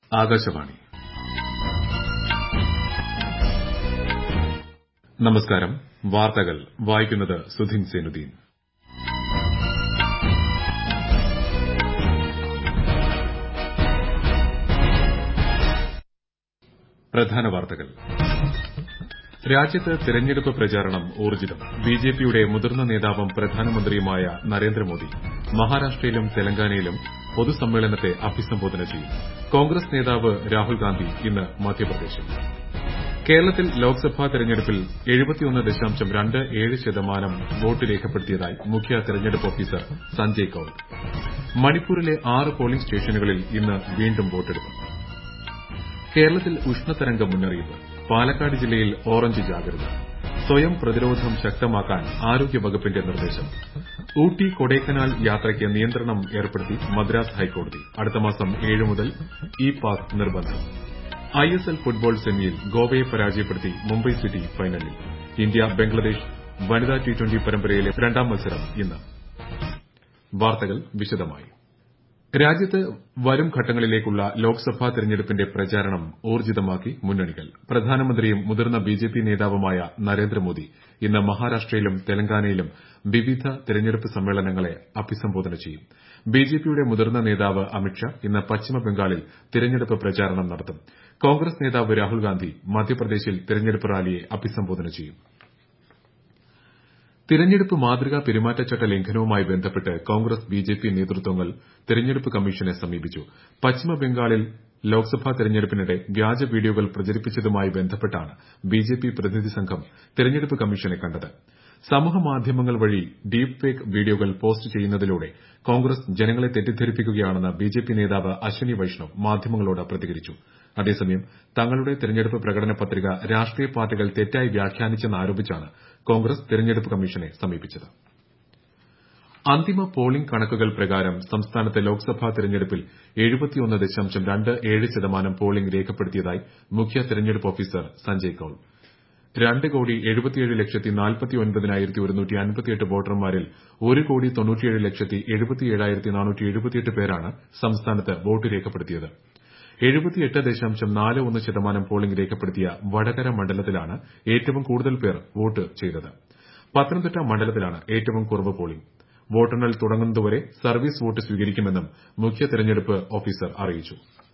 ആകാശവാണി നമസ്കാരം വാർത്തകൾ വായിക്കുന്നത് സുധിൻ സേനുദ്ദീൻ പ്രധാന വാർത്തകൾ രാജ്യത്ത് തെരഞ്ഞെടുപ്പ് പ്രചാരണം ഊർജ്ജിതം ബിജെപിയുടെ മുതിർന്ന നേതാവും പ്രധാനമന്ത്രിയുമായ നരേന്ദ്രമോദി മഹാരാഷ്ട്രയിലും തെലങ്കാനയിലും പൊതുസമ്മേളനത്തെ അഭിസംബോധന ചെയ്യും കോൺഗ്രസ് നേതാവ് രാഹുൽ ഗാന്ധി ഇന്ന് മധ്യപ്രദേശിൽ കേരളത്തിൽ ലോക്സഭാ തെരഞ്ഞെടുപ്പിൽ ശതമാനം വോട്ട് രേഖപ്പെടുത്തിയതായി മുഖ്യ തെരഞ്ഞെടുപ്പ് ഓഫീസർ സഞ്ജയ് കൌൾ മണിപ്പൂരിലെ ആറ് പോളിംഗ് സ്റ്റേഷനുകളിൽ ഇന്ന് വീണ്ടും വോട്ടെടുപ്പ് കേരളത്തിൽ ഉഷ്ണതരംഗ മുന്നറിയിപ്പ് പാലക്കാട് ജില്ലയിൽ ഓറഞ്ച് ജാഗ്രത സ്വയം പ്രതിരോധം ശക്തമാക്കാൻ ആരോഗ്യവകുപ്പിന്റെ നിർദ്ദേശം ഊട്ടി കൊടൈക്കനാൽ യാത്രയ്ക്ക് നിയന്ത്രണം ഏർപ്പെടുത്തി മദ്രാസ് ഹൈക്കോടതി അടുത്ത മാസം ഏഴ് മുതൽ ഇ പാസ് നിർബന്ധം ഐഎസ്എൽ ഫുട്ബോൾ സെമിയിൽ ഗോവയെ പരാജയപ്പെടുത്തി മുംബൈ സിറ്റി ഫൈനലിൽ ഇന്ത്യ ബംഗ്ലാദേശ് വനിതാ ടി ട്വന്റി പരമ്പരയിലെ രണ്ടാം മത്സരം ഇന്ന് വാർത്തകൾ വിശദമായി രാജ്യത്ത് വരും ഘട്ടങ്ങളിലേക്കുള്ള ലോക്സഭാ തെരഞ്ഞെടുപ്പിന്റെ പ്രചാരണം ഊർജ്ജിതമാക്കി മുന്നണികൾ പ്രധാനമന്ത്രിയും മുതിർന്ന ബിജെപി നേതാവുമായ നരേന്ദ്രമോദി ഇന്ന് മഹാരാഷ്ട്രയിലും തെലങ്കാനയിലും വിവിധ തെരഞ്ഞെടുപ്പ് സമ്മേളനങ്ങളെ അഭിസംബോധന ചെയ്യും ബിജെപിയുടെ മുതിർന്ന നേതാവ് അമിത്ഷാ ഇന്ന് പശ്ചിമബംഗാളിൽ തെരഞ്ഞെടുപ്പ് പ്രചാരണം നടത്തും കോൺഗ്രസ് നേതാവ് രാഹുൽ ഗാന്ധി മധ്യപ്രദേശിൽ തെരഞ്ഞെടുപ്പ് റാലിയെ അഭിസംബോധന ചെയ്യും തിരഞ്ഞെടുപ്പ് മാതൃകാ പെരുമാറ്റച്ചട്ട ലംഘനവുമായി ബന്ധപ്പെട്ട് കോൺഗ്രസ് ബിജെപി നേതൃത്വങ്ങൾ തെരഞ്ഞെടുപ്പ് കമ്മീഷനെ സമീപിച്ചു പശ്ചിമബംഗാളിൽ ലോക്സഭാ തെരഞ്ഞെടുപ്പിനിടെ വ്യാജ വീഡിയോകൾ പ്രചരിപ്പിച്ചതുമായി ബന്ധപ്പെട്ടാണ് ബിജെപി പ്രതിനിധി സംഘം തെരഞ്ഞെടുപ്പ് കമ്മീഷനെ കണ്ടത് സമൂഹമാധ്യമങ്ങൾ വഴി ഡീപ് ഫേക്ക് വീഡിയോകൾ പോസ്റ്റ് ചെയ്യുന്നതിലൂടെ കോൺഗ്രസ് ജനങ്ങളെ തെറ്റിദ്ധരിപ്പിക്കുകയാണെന്ന് ബിജെപി നേതാവ് അശ്വനി വൈഷ്ണവ് മാധ്യമങ്ങളോട് പ്രതികരിച്ചു അതേസമയം തങ്ങളുടെ തെരഞ്ഞെടുപ്പ് പ്രകടന പത്രിക രാഷ്ട്രീയ പാർട്ടികൾ തെറ്റായി വ്യാഖ്യാനിച്ചെന്നാരോപിച്ചാണ് കോൺഗ്രസ് തെരഞ്ഞെടുപ്പ് കമ്മീഷനെ സമീപിച്ചത് അന്തിമ പോളിംഗ് കണക്കുകൾ പ്രകാരം സംസ്ഥാനത്ത് ലോക്സഭാ തെരഞ്ഞെടുപ്പിൽ ശതമാനം പോളിംഗ് രേഖപ്പെടുത്തിയതായി മുഖ്യ തെരഞ്ഞെടുപ്പ് ഓഫീസർ സഞ്ജയ് കൌൾ രണ്ട് കോടി എഴുപത്തിയേഴ് ലക്ഷത്തി നാൽപ്പത്തി ഒൻപതിനായിരത്തി ഒരുന്നൂറ്റി അൻപത്തിയെട്ട് വോട്ടർമാരിൽ ഒരു കോടി തൊണ്ണൂറ്റിയേഴ് ലക്ഷത്തി എഴുപത്തിയേഴായിരത്തി നാനൂറ്റി എഴുപത്തിയെട്ട് പേരാണ് സംസ്ഥാനത്ത് വോട്ട് രേഖപ്പെടുത്തിയത് എഴുപത്തിയെട്ട് ദശാംശം നാല് ഒന്ന് ശതമാനം പോളിംഗ് രേഖപ്പെടുത്തിയ വടകര മണ്ഡലത്തിലാണ് ഏറ്റവും കൂടുതൽ പേർ വോട്ട് ചെയ്തത് പത്തനംതിട്ട മണ്ഡലത്തിലാണ് ഏറ്റവും കുറവ് പോളിംഗ് വോട്ടെണ്ണൽ തുടങ്ങുന്നതുവരെ സർവീസ് വോട്ട് സ്വീകരിക്കുമെന്നും മുഖ്യ തെരഞ്ഞെടുപ്പ് ഓഫീസർ അറിയിച്ചു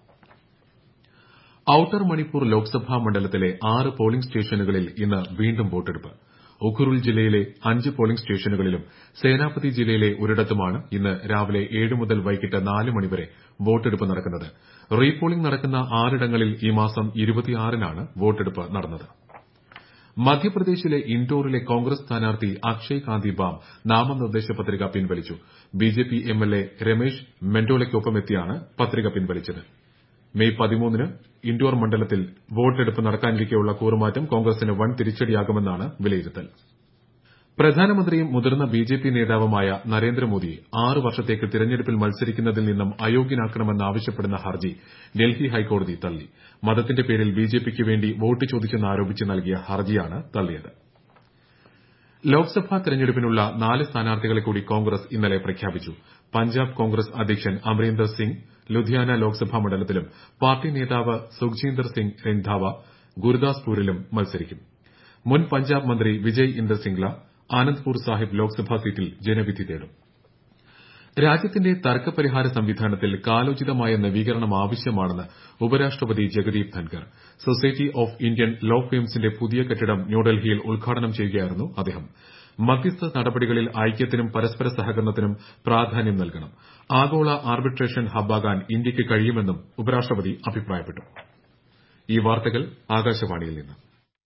ഔട്ടർ മണിപ്പൂർ ലോക്സഭാ മണ്ഡലത്തിലെ ആറ് പോളിംഗ് സ്റ്റേഷനുകളിൽ ഇന്ന് വീണ്ടും വോട്ടെടുപ്പ് ഉഖ്രുൽ ജില്ലയിലെ അഞ്ച് പോളിംഗ് സ്റ്റേഷനുകളിലും സേനാപതി ജില്ലയിലെ ഒരിടത്തുമാണ് ഇന്ന് രാവിലെ ഏഴ് മുതൽ വൈകിട്ട് നാല് മണിവരെ വോട്ടെടുപ്പ് നടക്കുന്നത് റീപോളിംഗ് നടക്കുന്ന ആറിടങ്ങളിൽ ഈ മാസം ഇരുപത്തിയാറിനാണ് വോട്ടെടുപ്പ് നടന്നത് മധ്യപ്രദേശിലെ ഇൻഡോറിലെ കോൺഗ്രസ് സ്ഥാനാർത്ഥി അക്ഷയ് കാന്തി ബാം നാമനിർദ്ദേശ പത്രിക പിൻവലിച്ചു ബിജെപി എംഎൽഎ രമേശ് മെൻഡോളയ്ക്കൊപ്പമെത്തിയാണ് പത്രിക പിൻവലിച്ചത് മെയ് പതിമൂന്നിന് ഇൻഡോർ മണ്ഡലത്തിൽ വോട്ടെടുപ്പ് നടക്കാനിരിക്കെയുള്ള കൂറുമാറ്റം കോൺഗ്രസിന് വൻ തിരിച്ചടിയാകുമെന്നാണ് വിലയിരുത്തൽ പ്രധാനമന്ത്രിയും മുതിർന്ന ബിജെപി നേതാവുമായ നരേന്ദ്രമോദിയെ ആറ് വർഷത്തേക്ക് തിരഞ്ഞെടുപ്പിൽ മത്സരിക്കുന്നതിൽ നിന്നും അയോഗ്യനാക്കണമെന്നാവശ്യപ്പെടുന്ന ഹർജി ഡൽഹി ഹൈക്കോടതി തള്ളി മതത്തിന്റെ പേരിൽ ബിജെപിക്ക് വേണ്ടി വോട്ട് ചോദിച്ചെന്നാരോപിച്ച് നൽകിയ ഹർജിയാണ് തള്ളിയത് ലോക്സഭാ തെരഞ്ഞെടുപ്പിനുള്ള നാല് സ്ഥാനാർത്ഥികളെ കൂടി കോൺഗ്രസ് ഇന്നലെ പ്രഖ്യാപിച്ചു പഞ്ചാബ് കോൺഗ്രസ് അധ്യക്ഷൻ അമരീന്ദർ സിംഗ് ലുധിയാന ലോക്സഭാ മണ്ഡലത്തിലും പാർട്ടി നേതാവ് സുഖ്ജീന്ദർ സിംഗ് രന്ധാവ ഗുരുദാസ്പൂരിലും മത്സരിക്കും മുൻ പഞ്ചാബ് മന്ത്രി വിജയ് ഇന്ദർ സിംഗ്ല ആനന്ദ്പൂർ സാഹിബ് ലോക്സഭാ സീറ്റിൽ ജനവിധി തേടും രാജ്യത്തിന്റെ തർക്കപരിഹാര സംവിധാനത്തിൽ കാലോചിതമായ നവീകരണം ആവശ്യമാണെന്ന് ഉപരാഷ്ട്രപതി Jagdeep Dhankhar society of Indian law ഫേംസിന്റെ പുതിയ കെട്ടിടം ന്യൂഡൽഹിയിൽ ഉദ്ഘാടനം ചെയ്യുകയായിരുന്നു അദ്ദേഹം മധ്യസ്ഥ നടപടികളിൽ ഐക്യത്തിനും പരസ്പര സഹകരണത്തിനും പ്രാധാന്യം നൽകണം ആഗോള ആർബിട്രേഷൻ ഹബ്ബാകാൻ ഇന്ത്യയ്ക്ക് കഴിയുമെന്നും ഉപരാഷ്ട്രപതി അഭിപ്രായപ്പെട്ടു ഈ വാർത്തകൾ ആകാശവാണിയിൽ നിന്ന്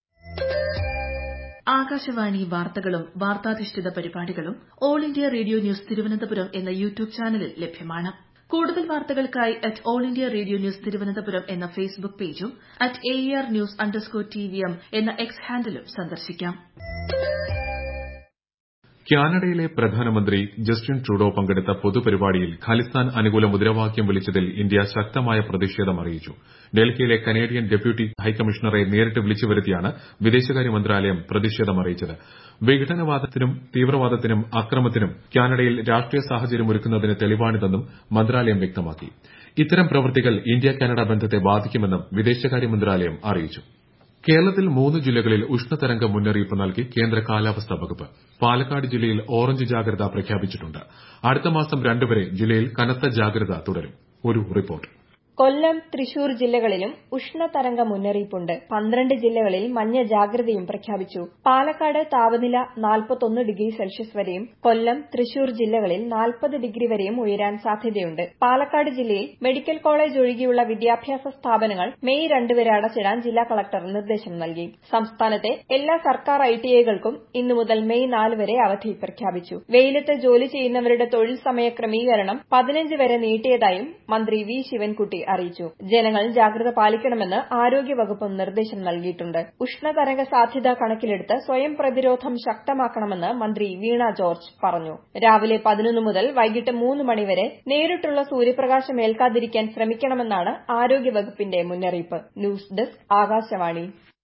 ആകാശവാണി വാർത്തകളും വാർത്താധിഷ്ഠിത പരിപാടികളും all India radio news Thiruvananthapuram എന്ന യൂട്യൂബ് ചാനലിൽ ലഭ്യമാണ് കൂടുതൽ വാർത്തകൾക്കായി at all India radio news Thiruvananthapuram എന്ന ഫേസ്ബുക്ക് പേജും at A R news underscore T V M എന്ന എക്സ് ഹാൻഡിലും സന്ദർശിക്കാം കാനഡയിലെ പ്രധാനമന്ത്രി ജസ്റ്റിൻ ട്രൂഡോ പങ്കെടുത്ത പൊതുപരിപാടിയിൽ ഖലിസ്ഥാൻ അനുകൂല മുദ്രാവാക്യം വിളിച്ചതിൽ ഇന്ത്യ ശക്തമായ പ്രതിഷേധം അറിയിച്ചു ഡൽഹിയിലെ കനേഡിയൻ ഡെപ്യൂട്ടി ഹൈക്കമ്മീഷണറെ നേരിട്ട് വിളിച്ചു വരുത്തിയാണ് വിദേശകാര്യ മന്ത്രാലയം പ്രതിഷേധം അറിയിച്ചത് വിഘടനവാദത്തിനും തീവ്രവാദത്തിനും അക്രമത്തിനും കാനഡയിൽ രാഷ്ട്രീയ സാഹചര്യം ഒരുക്കുന്നതിന് തെളിവാണിതെന്നും മന്ത്രാലയം വ്യക്തമാക്കി ഇത്തരം പ്രവൃത്തികൾ ഇന്ത്യ കാനഡ ബന്ധത്തെ ബാധിക്കുമെന്നും വിദേശകാര്യ മന്ത്രാലയം അറിയിച്ചു കേരളത്തിൽ മൂന്ന് ജില്ലകളിൽ ഉഷ്ണതരംഗ മുന്നറിയിപ്പ് നൽകി കേന്ദ്ര കാലാവസ്ഥാ വകുപ്പ് പാലക്കാട് ജില്ലയിൽ ഓറഞ്ച് ജാഗ്രത പ്രഖ്യാപിച്ചിട്ടുണ്ട് അടുത്ത മാസം രണ്ട് വരെ ജില്ലയിൽ കനത്ത ജാഗ്രത തുടരും ഒരു റിപ്പോർട്ട് കൊല്ലം തൃശൂർ ജില്ലകളിലും ഉഷ്ണതരംഗ മുന്നറിയിപ്പുണ്ട് പന്ത്രണ്ട് ജില്ലകളിൽ മഞ്ഞ ജാഗ്രതയും പ്രഖ്യാപിച്ചു പാലക്കാട് താപനില നാൽപ്പത്തൊന്ന് ഡിഗ്രി സെൽഷ്യസ് വരെയും കൊല്ലം തൃശൂർ ജില്ലകളിൽ നാൽപ്പത് ഡിഗ്രി വരെയും ഉയരാൻ സാധ്യതയുണ്ട് പാലക്കാട് ജില്ലയിൽ മെഡിക്കൽ കോളേജ് ഒഴികെയുള്ള വിദ്യാഭ്യാസ സ്ഥാപനങ്ങൾ മെയ് രണ്ട് വരെ അടച്ചിടാൻ ജില്ലാ കളക്ടർ നിർദ്ദേശം നൽകി സംസ്ഥാനത്തെ എല്ലാ സർക്കാർ ഐടിഐകൾക്കും ഇന്നു മുതൽ മെയ് നാല് വരെ അവധി പ്രഖ്യാപിച്ചു വെയിലത്ത് ജോലി ചെയ്യുന്നവരുടെ തൊഴിൽ സമയ ക്രമീകരണം പതിനഞ്ച് വരെ നീട്ടിയതായും മന്ത്രി വി ശിവൻകുട്ടി അറിയിച്ചു ജനങ്ങൾ ജാഗ്രത പാലിക്കണമെന്ന് ആരോഗ്യവകുപ്പും നിർദ്ദേശം നൽകിയിട്ടുണ്ട് ഉഷ്ണതരംഗ സാധ്യത കണക്കിലെടുത്ത് സ്വയം പ്രതിരോധം ശക്തമാക്കണമെന്ന് മന്ത്രി വീണ ജോർജ് പറഞ്ഞു രാവിലെ പതിനൊന്ന് മുതൽ വൈകിട്ട് മൂന്ന് മണിവരെ നേരിട്ടുള്ള സൂര്യപ്രകാശം ഏൽക്കാതിരിക്കാൻ ശ്രമിക്കണമെന്നാണ് ആരോഗ്യവകുപ്പിന്റെ മുന്നറിയിപ്പ് ന്യൂസ് ഡെസ്ക് ആകാശവാണി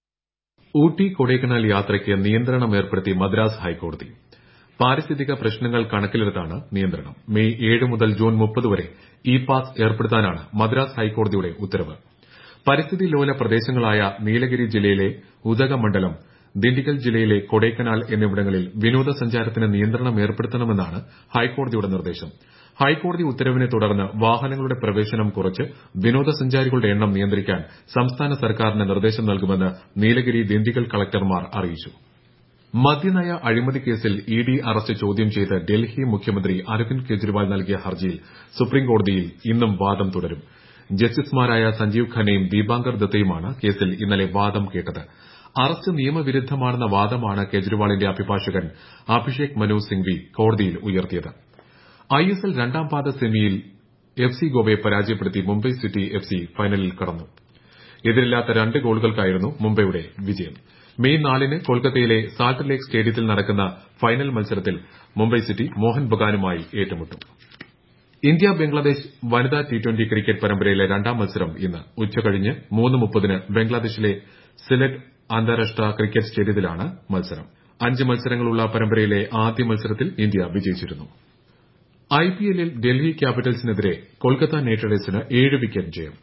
ഊട്ടി കൊടൈക്കനാൽ യാത്രയ്ക്ക് നിയന്ത്രണം ഏർപ്പെടുത്തി മദ്രാസ് ഹൈക്കോടതി പാരിസ്ഥിതിക പ്രശ്നങ്ങൾ കണക്കിലെടുത്താണ് നിയന്ത്രണം മെയ് ഏഴ് മുതൽ ജൂൺ മുപ്പത് വരെ ഇ പാസ് ഏർപ്പെടുത്താനാണ് മദ്രാസ് ഹൈക്കോടതിയുടെ ഉത്തരവ് പരിസ്ഥിതി ലോല പ്രദേശങ്ങളായ നീലഗിരി ജില്ലയിലെ ഉദകമണ്ഡലം ദിണ്ടിഗൽ ജില്ലയിലെ കൊടൈക്കനാൽ എന്നിവിടങ്ങളിൽ വിനോദസഞ്ചാരത്തിന് നിയന്ത്രണം ഏർപ്പെടുത്തണമെന്നാണ് ഹൈക്കോടതിയുടെ നിർദ്ദേശം ഹൈക്കോടതി ഉത്തരവിനെ തുടർന്ന് വാഹനങ്ങളുടെ പ്രവേശനം കുറച്ച് വിനോദസഞ്ചാരികളുടെ എണ്ണം നിയന്ത്രിക്കാൻ സംസ്ഥാന സർക്കാരിന് നിർദ്ദേശം നൽകുമെന്ന് നീലഗിരി ദിണ്ടിഗൽ കളക്ടർമാർ അറിയിച്ചു മദ്യനയ അഴിമതി കേസിൽ ഇ ഡി അറസ്റ്റ് ചോദ്യം ചെയ്ത് ഡൽഹി മുഖ്യമന്ത്രി അരവിന്ദ് കെജ്രിവാൾ നൽകിയ ഹർജിയിൽ സുപ്രീംകോടതിയിൽ ഇന്നും വാദം തുടരും ജസ്റ്റിസുമാരായ സഞ്ജീവ് ഖന്നയും ദീപാങ്കർ ദത്തയുമാണ് കേസിൽ ഇന്നലെ വാദം കേട്ടത് അറസ്റ്റ് നിയമവിരുദ്ധമാണെന്ന വാദമാണ് കെജ്രിവാളിന്റെ അഭിഭാഷകൻ അഭിഷേക് മനു സിംഗ്വി കോടതിയിൽ ഉയർത്തിയത് ഐഎസ്എൽ രണ്ടാം പാദ സെമിയിൽ എഫ് സി ഗോവയെ പരാജയപ്പെടുത്തി മുംബൈ സിറ്റി എഫ് സി ഫൈനലിൽ കടന്നു എതിരില്ലാത്ത രണ്ട് ഗോളുകൾക്കായിരുന്നു മുംബൈയുടെ വിജയം മെയ് നാലിന് കൊൽക്കത്തയിലെ സാൾട്ട് ലേക്ക് സ്റ്റേഡിയത്തിൽ നടക്കുന്ന ഫൈനൽ മത്സരത്തിൽ മുംബൈ സിറ്റി മോഹൻ ബഗാനുമായി ഏറ്റുമുട്ടും ഇന്ത്യ ബംഗ്ലാദേശ് വനിതാ ടി ട്വന്റി ക്രിക്കറ്റ് പരമ്പരയിലെ രണ്ടാം മത്സരം ഇന്ന് ഉച്ചകഴിഞ്ഞ് മൂന്ന് മുപ്പതിന് ബംഗ്ലാദേശിലെ സിലറ്റ് അന്താരാഷ്ട്ര ക്രിക്കറ്റ് സ്റ്റേഡിയത്തിലാണ് മത്സരം അഞ്ച് മത്സരങ്ങളുള്ള പരമ്പരയിലെ ആദ്യ മത്സരത്തിൽ ഇന്ത്യ വിജയിച്ചിരുന്നു ഐപിഎല്ലിൽ ഡൽഹി ക്യാപിറ്റൽസിനെതിരെ കൊൽക്കത്ത നൈറ്റ് റൈഡേഴ്സിന് ഏഴ് വിക്കറ്റ് ജയം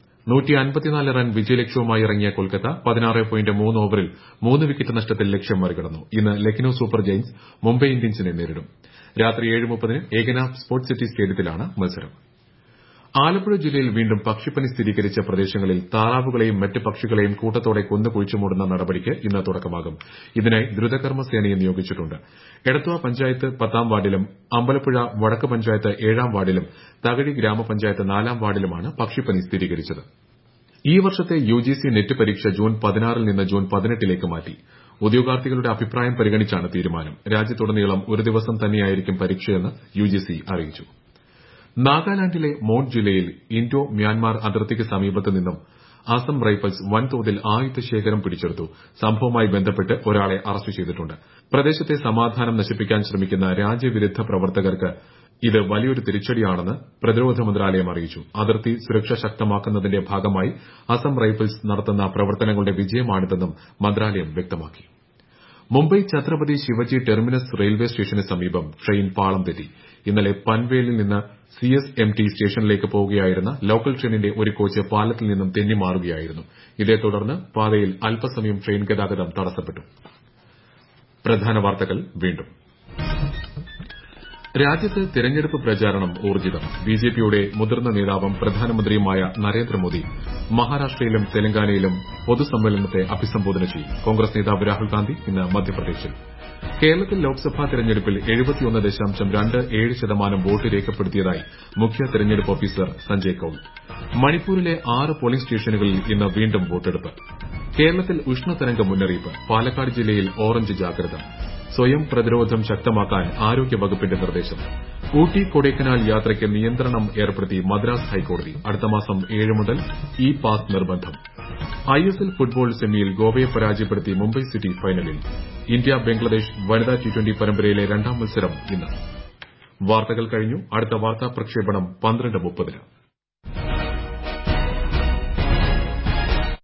റൺ വിജയലക്ഷ്യവുമായി ഇറങ്ങിയ കൊൽക്കത്ത പതിനാറ് പോയിന്റ് മൂന്ന് ഓവറിൽ മൂന്ന് വിക്കറ്റ് നഷ്ടത്തിൽ ലക്ഷ്യം മറികടന്നു ഇന്ന് ലക്നൌ സൂപ്പർ ജയന്റ്സ് മുംബൈ ഇന്ത്യൻസിനെ നേരിടും രാത്രി ഏഴ് മുപ്പതിന് ഏകനാഥ് സ്പോർട്സ് സിറ്റി സ്റ്റേഡിയത്തിലാണ് മത്സരം ആലപ്പുഴ ജില്ലയിൽ വീണ്ടും പക്ഷിപ്പനി സ്ഥിരീകരിച്ച പ്രദേശങ്ങളിൽ താറാവുകളെയും മറ്റ് പക്ഷികളെയും കൂട്ടത്തോടെ കൊന്നു കുഴിച്ചുമൂടുന്ന നടപടിക്ക് ഇന്ന് തുടക്കമാകും ഇതിനായി ദ്രുതകർമ്മ സേനയെ നിയോഗിച്ചിട്ടുണ്ട് എടത്വ പഞ്ചായത്ത് പത്താം വാർഡിലും അമ്പലപ്പുഴ വടക്ക് പഞ്ചായത്ത് ഏഴാം വാർഡിലും തകഴി ഗ്രാമപഞ്ചായത്ത് നാലാം വാർഡിലുമാണ് പക്ഷിപ്പനി സ്ഥിരീകരിച്ചത് ഈ വർഷത്തെ യുജിസി നെറ്റ് പരീക്ഷ ജൂൺ പതിനാറിൽ നിന്ന് ജൂൺ പതിനെട്ടിലേക്ക് മാറ്റി ഉദ്യോഗാർത്ഥികളുടെ അഭിപ്രായം പരിഗണിച്ചാണ് തീരുമാനം രാജ്യത്തുടനീളം ഒരു ദിവസം തന്നെയായിരിക്കും പരീക്ഷയെന്ന് യുജിസി അറിയിച്ചു നാഗാലാൻഡിലെ മോണ്ട് ജില്ലയിൽ ഇന്തോ മ്യാൻമാർ അതിർത്തിക്ക് സമീപത്ത് നിന്നും അസം റൈഫിൾസ് വൻതോതിൽ ആയുധ ശേഖരം പിടിച്ചെടുത്തു സംഭവവുമായി ബന്ധപ്പെട്ട് ഒരാളെ അറസ്റ്റ് ചെയ്തിട്ടുണ്ട് പ്രദേശത്തെ സമാധാനം നശിപ്പിക്കാൻ ശ്രമിക്കുന്ന രാജ്യവിരുദ്ധ പ്രവർത്തകർക്ക് ഇത് വലിയൊരു തിരിച്ചടിയാണെന്ന് പ്രതിരോധ മന്ത്രാലയം അറിയിച്ചു അതിർത്തി സുരക്ഷ ശക്തമാക്കുന്നതിന്റെ ഭാഗമായി അസം റൈഫിൾസ് നടത്തുന്ന പ്രവർത്തനങ്ങളുടെ വിജയമാണിതെന്നും മന്ത്രാലയം വ്യക്തമാക്കി മുംബൈ ഛത്രപതി ശിവജി ടെർമിനസ് റെയിൽവേ സ്റ്റേഷന് സമീപം ട്രെയിൻ പാളം തെറ്റി ഇന്നലെ പൻവേലിൽ നിന്ന് സി എസ് എം ടി സ്റ്റേഷനിലേക്ക് പോവുകയായിരുന്ന ലോക്കൽ ട്രെയിനിന്റെ ഒരു കോച്ച് പാലത്തിൽ നിന്നും തെന്നിമാറുകയായിരുന്നു ഇതേ തുടർന്ന് പാതയിൽ അല്പസമയം ട്രെയിൻ ഗതാഗതം തടസ്സപ്പെട്ടു പ്രധാന വാർത്തകൾ വീണ്ടും രാജ്യത്ത് തെരഞ്ഞെടുപ്പ് പ്രചാരണം ഊർജിതം ബിജെപിയുടെ മുതിർന്ന നേതാവും പ്രധാനമന്ത്രിയുമായ നരേന്ദ്രമോദി മഹാരാഷ്ട്രയിലും തെലങ്കാനയിലും പൊതുസമ്മേളനത്തെ അഭിസംബോധന ചെയ്യും കോൺഗ്രസ് നേതാവ് രാഹുൽ ഗാന്ധി ഇന്ന് മധ്യപ്രദേശിൽ കേരളത്തിൽ ലോക്സഭാ തെരഞ്ഞെടുപ്പിൽ ശതമാനം വോട്ട് രേഖപ്പെടുത്തിയതായി മുഖ്യ തെരഞ്ഞെടുപ്പ് ഓഫീസർ സഞ്ജയ് കൌൾ മണിപ്പൂരിലെ ആറ് പോളിംഗ് സ്റ്റേഷനുകളിൽ ഇന്ന് വീണ്ടും വോട്ടെടുപ്പ് കേരളത്തിൽ ഉഷ്ണതരംഗ മുന്നറിയിപ്പ് പാലക്കാട് ജില്ലയിൽ ഓറഞ്ച് ജാഗ്രത സ്വയം പ്രതിരോധം ശക്തമാക്കാൻ ആരോഗ്യവകുപ്പിന്റെ നിർദ്ദേശം ഊട്ടി കൊടൈക്കനാൽ യാത്രയ്ക്ക് നിയന്ത്രണം ഏർപ്പെടുത്തി മദ്രാസ് ഹൈക്കോടതി അടുത്ത മാസം ഏഴ് മുതൽ ഇ പാസ് നിർബന്ധം ഐഎസ്എൽ ഫുട്ബോൾ സെമിയിൽ ഗോവയെ പരാജയപ്പെടുത്തി മുംബൈ സിറ്റി ഫൈനലിൽ ഇന്ത്യ ബംഗ്ലാദേശ് വനിതാ ടി ട്വന്റി പരമ്പരയിലെ രണ്ടാം മത്സരം ഇന്ന് വാർത്തകൾ കഴിഞ്ഞു അടുത്ത വാർത്താ പ്രക്ഷേപണം പന്ത്രണ്ട് മുപ്പതിന്